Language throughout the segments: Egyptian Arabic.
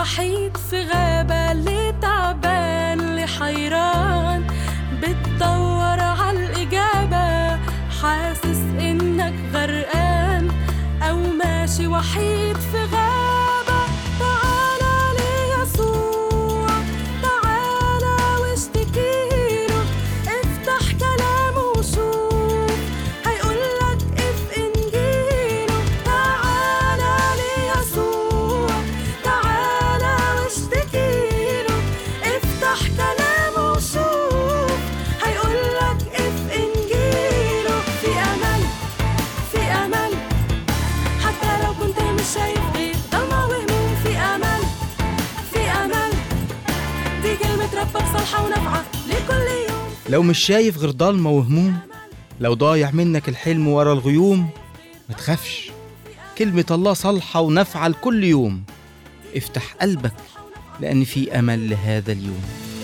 وحيد في غابة اللي تعبان اللي حيران بتدور عالإجابة حاسس إنك غرقان أو ماشي وحيد في غابة تعالى ليسوع تعالى واشتكيله افتح كلامه وشوف هيقولك اف انجيله تعالى ليسوع تعالى واشتكيله افتح كلامه وشوف هيقولك اف انجيله في امل في امل حتى لو كنت مش شايف غير ضلمة وهموم في امل في امل دي كلمة ربك صالحة ونافعة لكل يوم لو مش شايف غير ضلمة وهموم لو ضايع منك الحلم ورا الغيوم ما تخافش كلمة الله صالحة ونافعة لكل يوم افتح قلبك لأن في أمل لهذا اليوم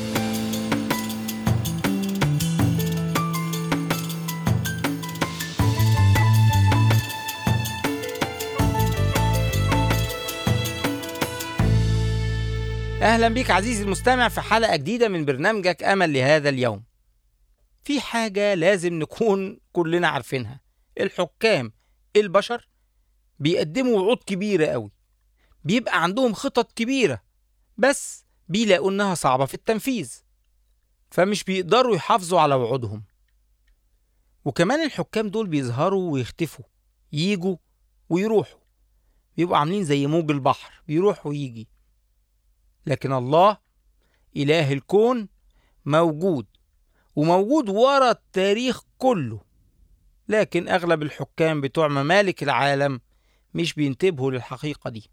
أهلا بيك عزيزي المستمع في حلقة جديدة من برنامجك أمل لهذا اليوم في حاجة لازم نكون كلنا عارفينها الحكام البشر بيقدموا وعود كبيرة قوي بيبقى عندهم خطط كبيرة بس بيلاقوا إنها صعبة في التنفيذ فمش بيقدروا يحافظوا على وعودهم وكمان الحكام دول بيظهروا ويختفوا ييجوا ويروحوا بيبقوا عاملين زي موج البحر بيروح ويجي لكن الله إله الكون موجود وموجود ورا التاريخ كله لكن أغلب الحكام بتوع ممالك العالم مش بينتبهوا للحقيقة دي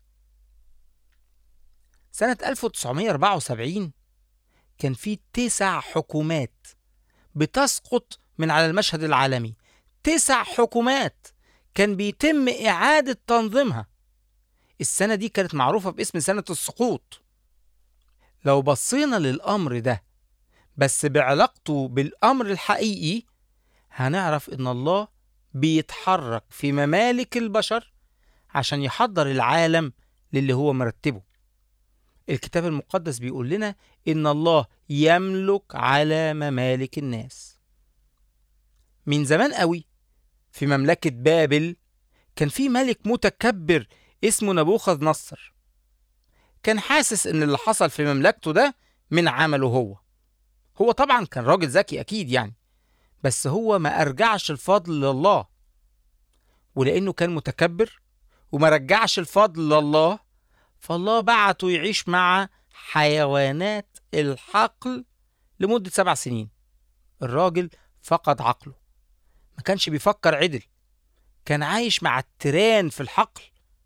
سنة 1974 كان في تسع حكومات بتسقط من على المشهد العالمي تسع حكومات كان بيتم إعادة تنظيمها السنة دي كانت معروفة باسم سنة السقوط لو بصينا للأمر ده بس بعلاقته بالأمر الحقيقي هنعرف إن الله بيتحرك في ممالك البشر عشان يحضر العالم للي هو مرتبه الكتاب المقدس بيقول لنا إن الله يملك على ممالك الناس من زمان قوي في مملكة بابل كان في ملك متكبر اسمه نبوخذ نصر كان حاسس ان اللي حصل في مملكته ده من عمله هو هو طبعا كان راجل ذكي اكيد يعني بس هو ما ارجعش الفضل لله ولانه كان متكبر وما رجعش الفضل لله فالله بعته يعيش مع حيوانات الحقل لمدة سبع سنين الراجل فقد عقله ما كانش بيفكر عدل كان عايش مع التيران في الحقل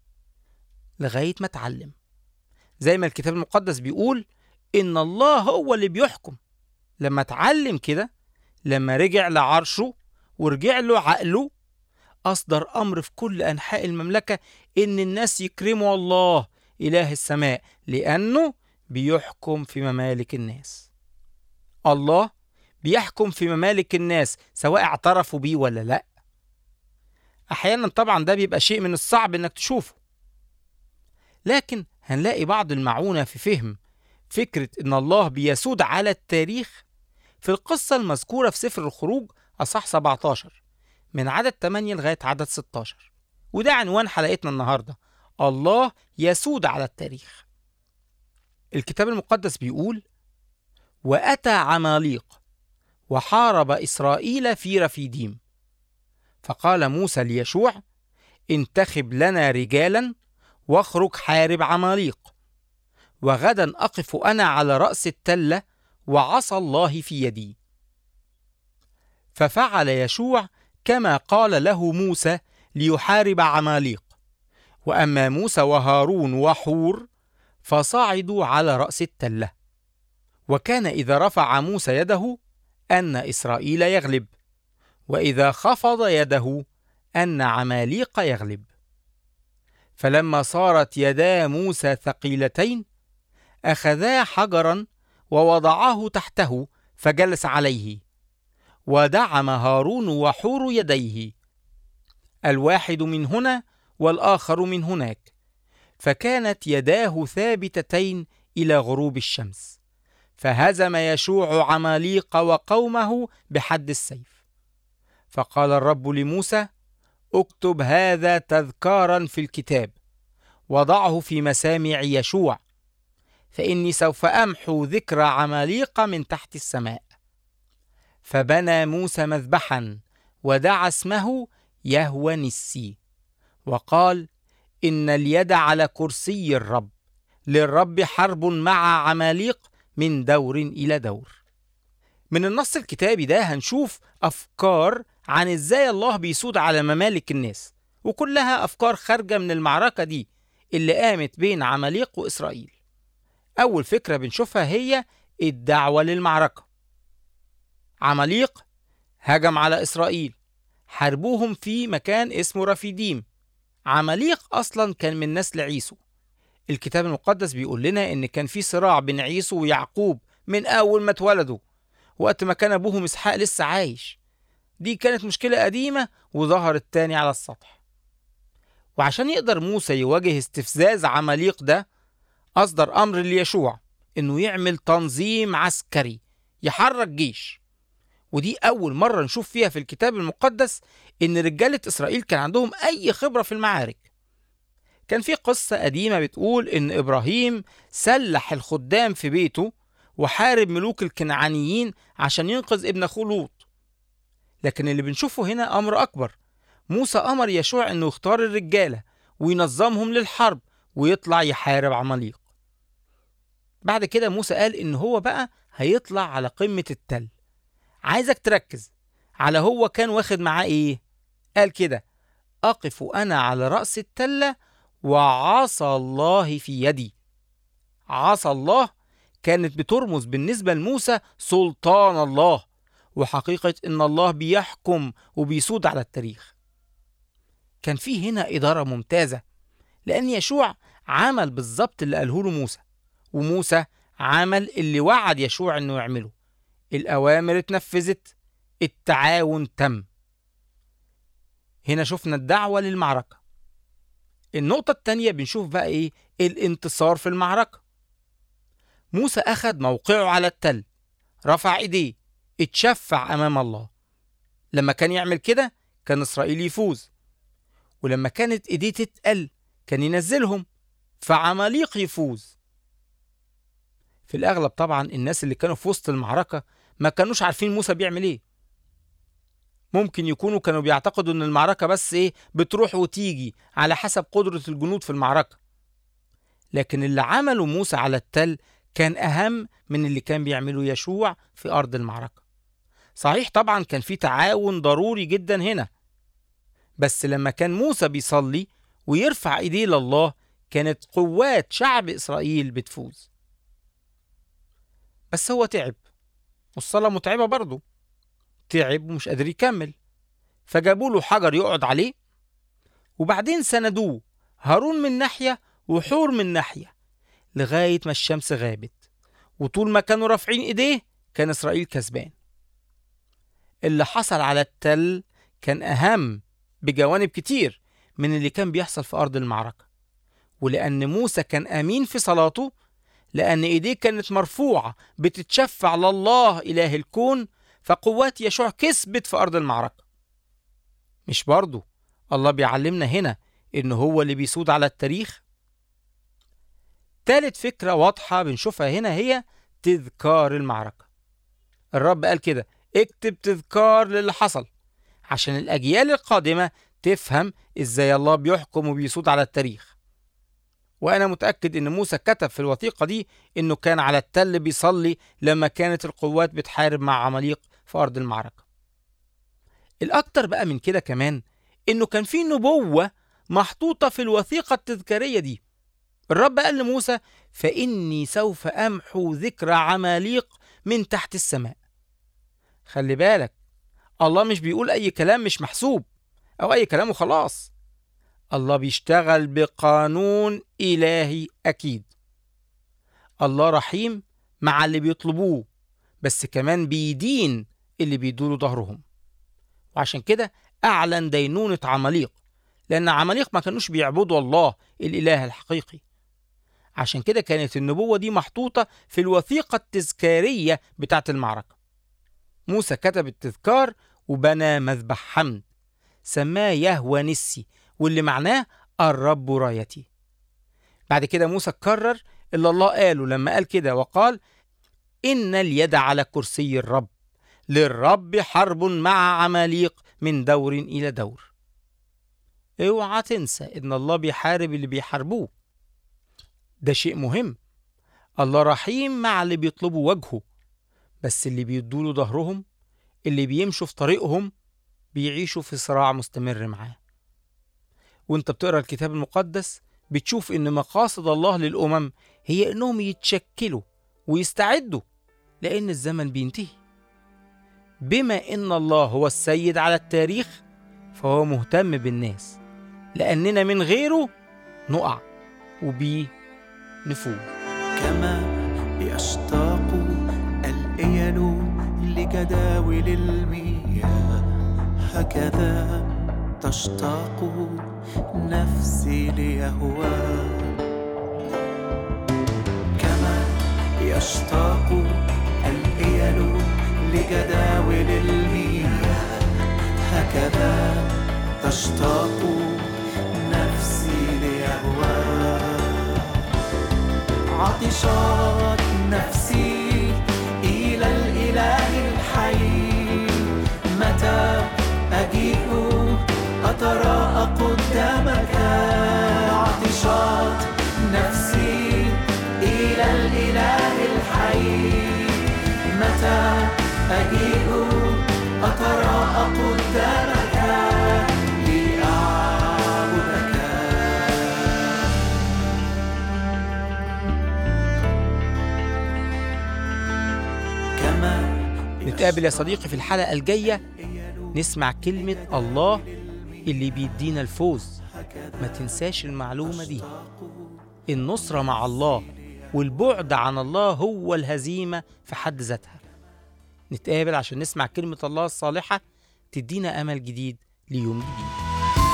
لغاية ما اتعلم زي ما الكتاب المقدس بيقول إن الله هو اللي بيحكم لما اتعلم كده لما رجع لعرشه ورجع له عقله أصدر أمر في كل أنحاء المملكة إن الناس يكرموا الله إله السماء لأنه بيحكم في ممالك الناس الله بيحكم في ممالك الناس سواء اعترفوا بيه ولا لأ أحيانا طبعا ده بيبقى شيء من الصعب إنك تشوفه لكن هنلاقي بعض المعونة في فهم فكرة إن الله بيسود على التاريخ في القصة المذكورة في سفر الخروج أصح 17 من عدد 8 لغاية عدد 16 وده عنوان حلقتنا النهاردة الله يسود على التاريخ الكتاب المقدس بيقول وأتى عماليق وحارب إسرائيل في رفيديم فقال موسى ليشوع انتخب لنا رجالا واخرج حارب عماليق وغدا أقف أنا على رأس التلة وعصى الله في يدي ففعل يشوع كما قال له موسى ليحارب عماليق وأما موسى وهارون وحور فصعدوا على رأس التلة وكان إذا رفع موسى يده أن إسرائيل يغلب وإذا خفض يده أن عماليق يغلب فلما صارت يدا موسى ثقيلتين اخذا حجرا ووضعاه تحته فجلس عليه ودعم هارون وحور يديه الواحد من هنا والاخر من هناك فكانت يداه ثابتتين إلى غروب الشمس فهزم يشوع عماليق وقومه بحد السيف فقال الرب لموسى اكتب هذا تذكارا في الكتاب وضعه في مسامع يشوع فإني سوف أمحو ذكر عماليق من تحت السماء فبنى موسى مذبحا ودعا اسمه يهوى نسي وقال إن اليد على كرسي الرب للرب حرب مع عماليق من دور إلى دور من النص الكتابي ده هنشوف أفكار عن إزاي الله بيسود على ممالك الناس وكلها أفكار خارجة من المعركة دي اللي قامت بين عماليق وإسرائيل أول فكرة بنشوفها هي الدعوة للمعركة عماليق هجم على إسرائيل حاربوهم في مكان اسمه رفيديم عماليق أصلا كان من نسل عيسو الكتاب المقدس بيقول لنا إن كان في صراع بين عيسو ويعقوب من أول ما اتولدوا وقت ما كان أبوهم إسحاق لسه عايش دي كانت مشكلة قديمة وظهرت تاني على السطح وعشان يقدر موسى يواجه استفزاز عماليق ده أصدر أمر ليشوع إنه يعمل تنظيم عسكري يحرك جيش ودي أول مرة نشوف فيها في الكتاب المقدس إن رجالة إسرائيل كان عندهم أي خبرة في المعارك كان في قصة قديمة بتقول إن إبراهيم سلح الخدام في بيته وحارب ملوك الكنعانيين عشان ينقذ ابن أخوه لوط لكن اللي بنشوفه هنا أمر أكبر موسى أمر يشوع إنه يختار الرجالة وينظمهم للحرب ويطلع يحارب عماليق بعد كده موسى قال إن هو بقى هيطلع على قمة التل عايزك تركز على هو كان واخد معاه إيه قال كده أقف أنا على رأس التلة وعصا الله في يدي عصا الله كانت بترمز بالنسبة لموسى سلطان الله وحقيقة إن الله بيحكم وبيسود على التاريخ كان في هنا إدارة ممتازة لأن يشوع عمل بالظبط اللي قاله له موسى وموسى عمل اللي وعد يشوع إنه يعمله الأوامر اتنفذت التعاون تم هنا شفنا الدعوة للمعركة النقطة التانية بنشوف بقى إيه الانتصار في المعركة موسى أخد موقعه على التل رفع إيديه اتشفع أمام الله لما كان يعمل كده كان إسرائيل يفوز ولما كانت إيديه تتقل كان ينزلهم فعماليق يفوز في الأغلب طبعا الناس اللي كانوا في وسط المعركة ما كانوش عارفين موسى بيعمل إيه ممكن يكونوا كانوا بيعتقدوا ان المعركة بس ايه بتروح وتيجي على حسب قدرة الجنود في المعركة لكن اللي عمله موسى على التل كان أهم من اللي كان بيعمله يشوع في أرض المعركة صحيح طبعا كان في تعاون ضروري جدا هنا بس لما كان موسى بيصلي ويرفع ايديه لله كانت قوات شعب إسرائيل بتفوز بس هو تعب والصلاة متعبة برضه تعب ومش قادر يكمل فجابوا له حجر يقعد عليه وبعدين سندوه هارون من ناحية وحور من ناحية لغاية ما الشمس غابت وطول ما كانوا رافعين ايديه كان إسرائيل كسبان اللي حصل على التل كان أهم بجوانب كتير من اللي كان بيحصل في أرض المعركة ولأن موسى كان أمين في صلاته لأن إيديه كانت مرفوعة بتتشفع لله إله الكون فقوات يشوع كسبت في أرض المعركة مش برضه الله بيعلمنا هنا إن هو اللي بيسود على التاريخ تالت فكرة واضحة بنشوفها هنا هي تذكار المعركة الرب قال كده اكتب تذكار للي حصل عشان الأجيال القادمة تفهم إزاي الله بيحكم وبيسود على التاريخ وأنا متأكد إن موسى كتب في الوثيقة دي إنه كان على التل بيصلي لما كانت القوات بتحارب مع عماليق في أرض المعركة الأكتر بقى من كده كمان إنه كان في نبوة محطوطة في الوثيقة التذكارية دي الرب قال لموسى فإني سوف أمحو ذكر عماليق من تحت السماء خلي بالك الله مش بيقول أي كلام مش محسوب أو أي كلام وخلاص الله بيشتغل بقانون إلهي أكيد الله رحيم مع اللي بيطلبوه بس كمان بيدين اللي بيدوله ظهرهم وعشان كده أعلن دينونة عماليق لأن عماليق ما كانوش بيعبدوا الله الإله الحقيقي عشان كده كانت النبوة دي محطوطة في الوثيقة التذكارية بتاعت المعركة موسى كتب التذكار وبنى مذبح حمد سماه يهوى نسي واللي معناه الرب رايتي بعد كده موسى كرر اللي الله قاله لما قال كده وقال إن اليد على كرسي الرب للرب حرب مع عماليق من دور إلى دور اوعى تنسى إن الله بيحارب اللي بيحاربوه ده شيء مهم الله رحيم مع اللي بيطلبوا وجهه بس اللي بيدوله ظهرهم اللي بيمشوا في طريقهم بيعيشوا في صراع مستمر معاه وانت بتقرا الكتاب المقدس بتشوف ان مقاصد الله للامم هي انهم يتشكلوا ويستعدوا لان الزمن بينتهي بما ان الله هو السيد على التاريخ فهو مهتم بالناس لاننا من غيره نقع وبيه نفوز كما يشتاق الإيل لجداول المياه هكذا تشتاق نفسي ليهواه كما يشتاق الإيل لجداول المياه هكذا تشتاق نفسي ليهواه عطشت نفسي إلى الإله الحي متى أجيء أتراءى قدامك عطشت نفسي إلى الإله الحي متى أجيء أتراءى قدامك لأعبدك كما نتقابل يا صديقي في الحلقة الجاية نسمع كلمة الله اللي بيدينا الفوز ما تنساش المعلومة دي النصرة مع الله والبعد عن الله هو الهزيمة في حد ذاتها نتقابل عشان نسمع كلمة الله الصالحة تدينا أمل جديد ليوم جديد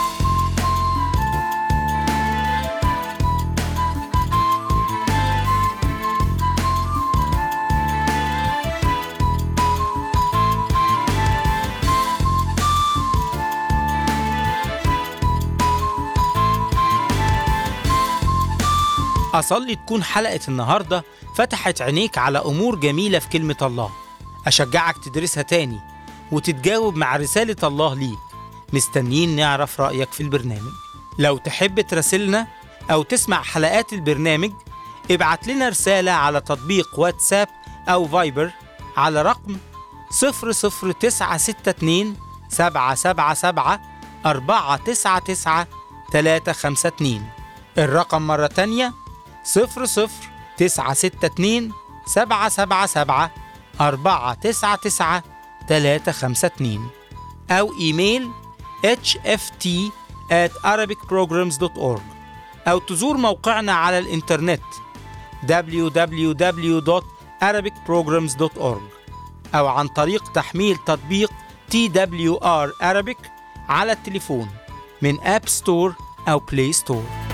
أصلي تكون حلقة النهاردة فتحت عينيك على أمور جميلة في كلمة الله أشجعك تدرسها تاني وتتجاوب مع رسالة الله ليك مستنيين نعرف رأيك في البرنامج لو تحب تراسلنا أو تسمع حلقات البرنامج ابعت لنا رسالة على تطبيق واتساب أو فايبر على رقم 00962 777 499 352 الرقم مرة تانية صفر صفر تسعة ستة اتنين سبعة سبعة سبعة أربعة تسعة تسعة تلاتة خمسة اتنين أو إيميل hft at arabicprograms.org أو تزور موقعنا على الإنترنت www.arabicprograms.org أو عن طريق تحميل تطبيق TWR Arabic على التليفون من أب ستور أو بلاي ستور